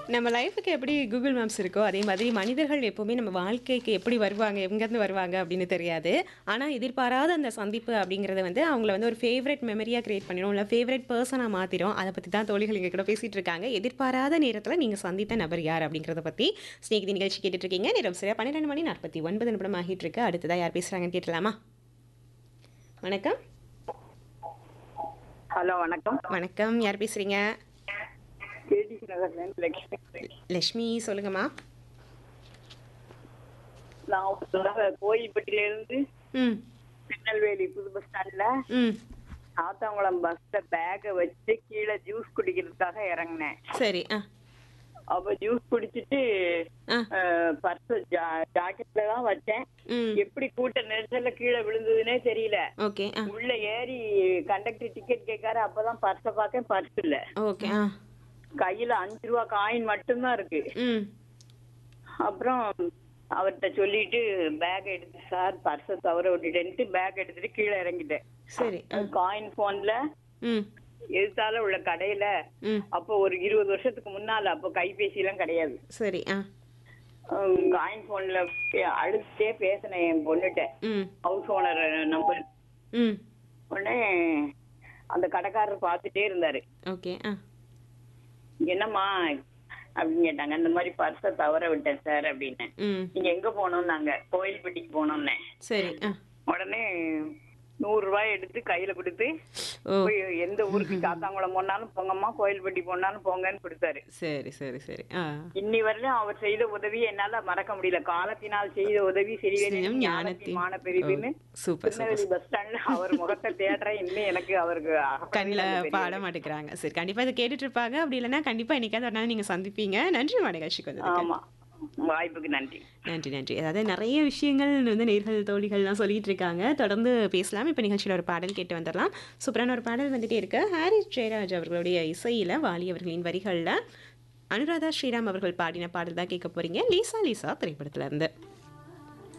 நம்ம லைஃபுக்கு எப்படி கூகுள் மேப்ஸ் இருக்கோ அதே மாதிரி மனிதர்கள் எப்போவுமே நம்ம வாழ்க்கைக்கு எப்படி வருவாங்க எங்கேருந்து வருவாங்க அப்படின்னு தெரியாது ஆனால் எதிர்பாராத அந்த சந்திப்பு அப்படிங்கிறது வந்து அவங்கள வந்து ஒரு ஃபேவரட் மெமரியாக கிரியேட் பண்ணிடும் இல்லை ஃபேவரட் பர்சனாக மாற்றிடும் அதை பற்றி தான் தோழிகள் இங்கே கூட பேசிகிட்டு இருக்காங்க எதிர்பாராத நேரத்தில் நீங்கள் சந்தித்த நபர் யார் அப்படிங்கிறத பற்றி ஸ்நேகிதி நிகழ்ச்சி கேட்டுட்டு இருக்கீங்க நேரம் சரியா பன்னிரெண்டு மணி நாற்பத்தி ஒன்பது நிமிடம் ஆகிட்டு இருக்கு அடுத்ததாக யார் பேசுகிறாங்கன்னு கேட்டலாமா வணக்கம் ஹலோ வணக்கம் வணக்கம் யார் பேசுகிறீங்க கேடிசி நகர்லேருந்து லட்சுமி லக்ஷ்மி சொல்லுங்கம்மா நான் ஒரு தடவை கோயில்பட்டியில இருந்து ம் திருநெல்வேலி புது பஸ் ஸ்டாண்ட்ல ம் ஆத்தாங்குளம் பஸ்ல பேக்கை வச்சு கீழே ஜூஸ் குடிக்கிறதுக்காக இறங்கினேன் சரி ஆ அப்ப ஜூஸ் குடிச்சிட்டு ஆ பர்ஸ் ஜாக்கெட்ல தான் வச்சேன் ம் எப்படி கூட்ட நெரிசல்ல கீழே விழுந்ததுன்னே தெரியல ஓகே ஆ உள்ள ஏறி கண்டக்டர் டிக்கெட் கேட்காரு அப்பதான் பர்ஸ பார்க்க பர்ஸ் இல்ல ஓகே ஆ கையில அஞ்சு ரூபா காயின் மட்டும்தான் இருக்கு ம் அப்புறம் அவர்கிட்ட சொல்லிட்டு பேக் எடுத்து சார் பர்ஸை தவற விட்டுட்டேன்ட்டு பேக் எடுத்துட்டு கீழே இறங்கிட்டேன் சரி ஆ காயின் போன்ல ம் எதிர்த்தால உள்ள கடையில ம் அப்போ ஒரு இருபது வருஷத்துக்கு முன்னால அப்போ கைபேசி எல்லாம் கிடையாது சரி ஆ காயின் போன்ல அழுத்தே பேசினேன் என் பொண்ணுகிட்ட ம் ஹவுஸ் ஓனர் நம்பர் ம் உடனே அந்த கடைக்காரர் பார்த்துட்டே இருந்தாரு ஓகே ஆ என்னம்மா அப்படின்னு கேட்டாங்க இந்த மாதிரி பர்ஸை தவற விட்டேன் சார் அப்படின்னு ம் நீங்க எங்க போனோம் நாங்க கோயில்பட்டிக்கு போனோம்னே சரி ஆ உடனே நூறு ரூபாய் எடுத்து கையில கொடுத்து ஓ போய் எந்த ஊருக்கு காத்தாங்குளம் போனாலும் போங்கம்மா கோயில்பட்டி போனாலும் போங்கன்னு கொடுத்தாரு சரி சரி சரி ஆ இன்னி வரையிலும் அவர் செய்த உதவி என்னால மறக்க முடியல காலத்தினால் செய்த உதவி செய்யும் சிறிய ஞானத்தின் மான பெரிதுன்னு சூப்பர் சூப்பர் திருநெல்வேலி பஸ் ஸ்டாண்ட்ல அவர் முகத்தை தேடுறேன் இன்னும் எனக்கு அவருக்கு அகப்படவே கண்ணில் இல்லை பாட மாட்டேங்கிறாங்க சரி கண்டிப்பாக இதை கேட்டுட்டு இருப்பாங்க அப்படி இல்லைன்னா கண்டிப்பாக என்னைக்காவது ஒரு நாள் நீங்கள் சந்திப்பீங்க நன்றி மா நிகழ்ச்சிக்கு வந்ததுக்கு ஆமா வாய்ப்புக்கு நன்றி நன்றி நன்றி அதாவது நிறைய விஷயங்கள் வந்து நேர்கள் தோழிகள்லாம் சொல்லிட்டு இருக்காங்க தொடர்ந்து பேசலாம் இப்போ நிகழ்ச்சியில் ஒரு பாடல் கேட்டு வந்துடலாம் சூப்பரான ஒரு பாடல் வந்துட்டே இருக்கு ஹாரிஸ் ஜெயராஜ் அவர்களுடைய இசையில் வாலி அவர்களின் வரிகளில் அனுராதா ஸ்ரீராம் அவர்கள் பாடின பாடல் தான் கேட்க போறீங்க லீசா லீசா திரைப்படத்துல இருந்து